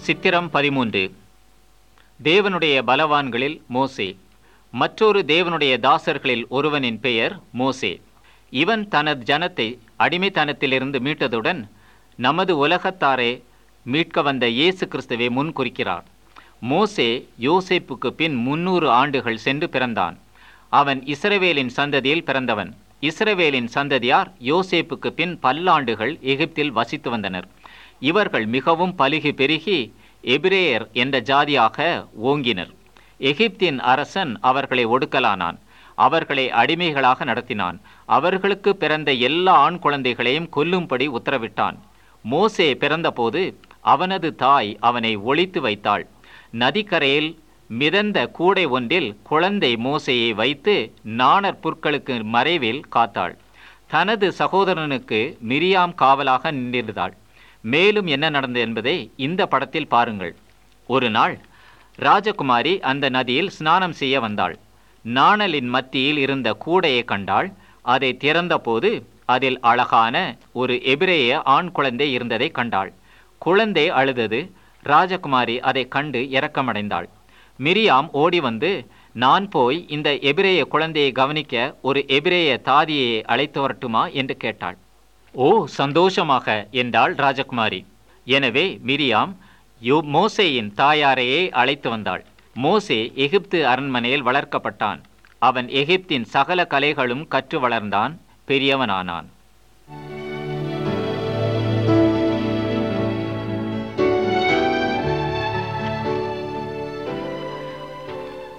சித்திரம் பதிமூன்று தேவனுடைய பலவான்களில் மோசே மற்றொரு தேவனுடைய தாசர்களில் ஒருவனின் பெயர் மோசே இவன் தனது ஜனத்தை அடிமைத்தனத்திலிருந்து மீட்டதுடன் நமது உலகத்தாரே மீட்க வந்த இயேசு கிறிஸ்துவை முன் குறிக்கிறார் மோசே யோசேப்புக்கு பின் முன்னூறு ஆண்டுகள் சென்று பிறந்தான் அவன் இஸ்ரவேலின் சந்ததியில் பிறந்தவன் இஸ்ரவேலின் சந்ததியார் யோசேப்புக்கு பின் பல்லாண்டுகள் எகிப்தில் வசித்து வந்தனர் இவர்கள் மிகவும் பலுகி பெருகி எபிரேயர் என்ற ஜாதியாக ஓங்கினர் எகிப்தின் அரசன் அவர்களை ஒடுக்கலானான் அவர்களை அடிமைகளாக நடத்தினான் அவர்களுக்கு பிறந்த எல்லா ஆண் குழந்தைகளையும் கொல்லும்படி உத்தரவிட்டான் மோசே பிறந்தபோது அவனது தாய் அவனை ஒளித்து வைத்தாள் நதிக்கரையில் மிதந்த கூடை ஒன்றில் குழந்தை மோசையை வைத்து நாணற் புற்களுக்கு மறைவில் காத்தாள் தனது சகோதரனுக்கு மிரியாம் காவலாக நின்றிருந்தாள் மேலும் என்ன நடந்தது என்பதை இந்த படத்தில் பாருங்கள் ஒரு நாள் ராஜகுமாரி அந்த நதியில் ஸ்நானம் செய்ய வந்தாள் நாணலின் மத்தியில் இருந்த கூடையை கண்டாள் அதை திறந்தபோது அதில் அழகான ஒரு எபிரேய ஆண் குழந்தை இருந்ததை கண்டாள் குழந்தை அழுதது ராஜகுமாரி அதை கண்டு இரக்கமடைந்தாள் மிரியாம் ஓடி வந்து நான் போய் இந்த எபிரேய குழந்தையை கவனிக்க ஒரு எபிரேய தாதியை அழைத்து வரட்டுமா என்று கேட்டாள் ஓ சந்தோஷமாக என்றாள் ராஜகுமாரி எனவே மிரியாம் யோ மோசேயின் தாயாரையே அழைத்து வந்தாள் மோசே எகிப்து அரண்மனையில் வளர்க்கப்பட்டான் அவன் எகிப்தின் சகல கலைகளும் கற்று வளர்ந்தான் பெரியவனானான்